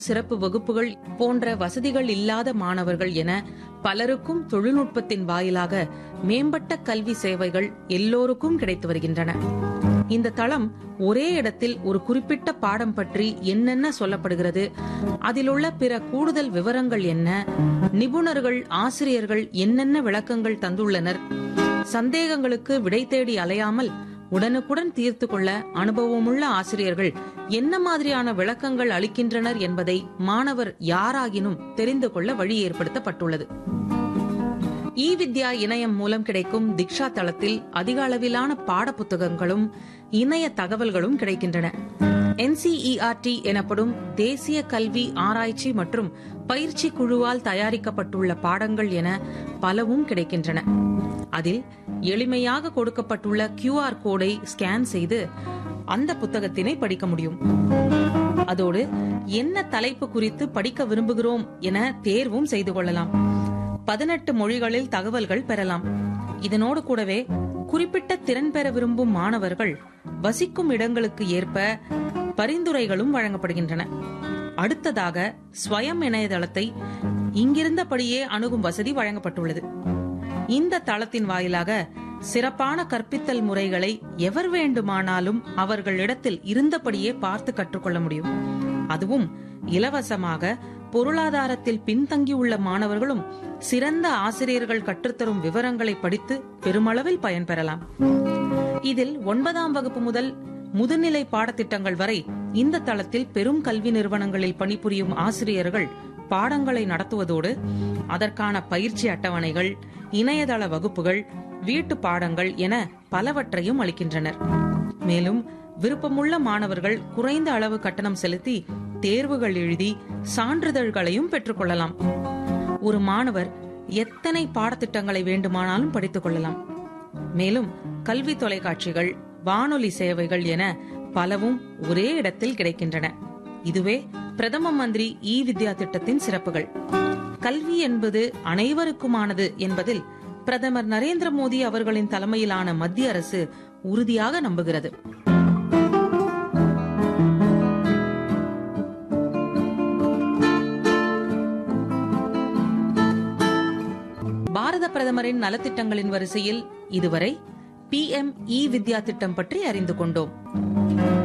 சிறப்பு வகுப்புகள் போன்ற வசதிகள் இல்லாத மாணவர்கள் என பலருக்கும் தொழில்நுட்பத்தின் வாயிலாக மேம்பட்ட கல்வி சேவைகள் எல்லோருக்கும் கிடைத்து வருகின்றன இந்த தளம் ஒரே இடத்தில் ஒரு குறிப்பிட்ட பாடம் பற்றி என்னென்ன சொல்லப்படுகிறது அதிலுள்ள பிற கூடுதல் விவரங்கள் என்ன நிபுணர்கள் ஆசிரியர்கள் என்னென்ன விளக்கங்கள் தந்துள்ளனர் சந்தேகங்களுக்கு விடை தேடி அலையாமல் உடனுக்குடன் தீர்த்து கொள்ள அனுபவமுள்ள ஆசிரியர்கள் என்ன மாதிரியான விளக்கங்கள் அளிக்கின்றனர் என்பதை மாணவர் யாராகினும் தெரிந்து கொள்ள வழி ஏற்படுத்தப்பட்டுள்ளது இ வித்யா இணையம் மூலம் கிடைக்கும் திக்ஷா தளத்தில் அதிக அளவிலான பாட புத்தகங்களும் இணைய தகவல்களும் கிடைக்கின்றன என்சிஇஆர்டி எனப்படும் தேசிய கல்வி ஆராய்ச்சி மற்றும் பயிற்சி குழுவால் தயாரிக்கப்பட்டுள்ள பாடங்கள் என பலவும் கிடைக்கின்றன அதில் எளிமையாக கொடுக்கப்பட்டுள்ள QR கோடை ஸ்கேன் செய்து அந்த புத்தகத்தினை படிக்க முடியும் அதோடு என்ன தலைப்பு குறித்து படிக்க விரும்புகிறோம் என தேர்வும் செய்து கொள்ளலாம் பதினெட்டு மொழிகளில் தகவல்கள் பெறலாம் இதனோடு கூடவே குறிப்பிட்ட திறன் பெற விரும்பும் மாணவர்கள் வசிக்கும் இடங்களுக்கு ஏற்ப பரிந்துரைகளும் வழங்கப்படுகின்றன அடுத்ததாக ஸ்வயம் இணையதளத்தை இங்கிருந்தபடியே அணுகும் வசதி வழங்கப்பட்டுள்ளது இந்த தளத்தின் வாயிலாக சிறப்பான கற்பித்தல் முறைகளை எவர் வேண்டுமானாலும் அவர்களிடத்தில் இருந்தபடியே பார்த்து கற்றுக்கொள்ள முடியும் அதுவும் இலவசமாக பொருளாதாரத்தில் பின்தங்கியுள்ள மாணவர்களும் சிறந்த ஆசிரியர்கள் கற்றுத்தரும் விவரங்களை படித்து பெருமளவில் பயன்பெறலாம் இதில் ஒன்பதாம் வகுப்பு முதல் முதுநிலை பாடத்திட்டங்கள் வரை இந்த தளத்தில் பெரும் கல்வி நிறுவனங்களில் பணிபுரியும் ஆசிரியர்கள் பாடங்களை நடத்துவதோடு அதற்கான பயிற்சி அட்டவணைகள் இணையதள வகுப்புகள் வீட்டு பாடங்கள் என பலவற்றையும் அளிக்கின்றனர் மேலும் விருப்பமுள்ள மாணவர்கள் குறைந்த அளவு கட்டணம் செலுத்தி தேர்வுகள் எழுதி சான்றிதழ்களையும் பெற்றுக்கொள்ளலாம் ஒரு மாணவர் எத்தனை பாடத்திட்டங்களை வேண்டுமானாலும் படித்துக் கொள்ளலாம் மேலும் கல்வி தொலைக்காட்சிகள் வானொலி சேவைகள் என பலவும் ஒரே இடத்தில் கிடைக்கின்றன இதுவே பிரதம மந்திரி இ வித்யா திட்டத்தின் சிறப்புகள் கல்வி என்பது அனைவருக்குமானது என்பதில் பிரதமர் நரேந்திர மோடி அவர்களின் தலைமையிலான மத்திய அரசு உறுதியாக நம்புகிறது பாரத பிரதமரின் நலத்திட்டங்களின் வரிசையில் இதுவரை பி எம் இ வித்யா திட்டம் பற்றி அறிந்து கொண்டோம்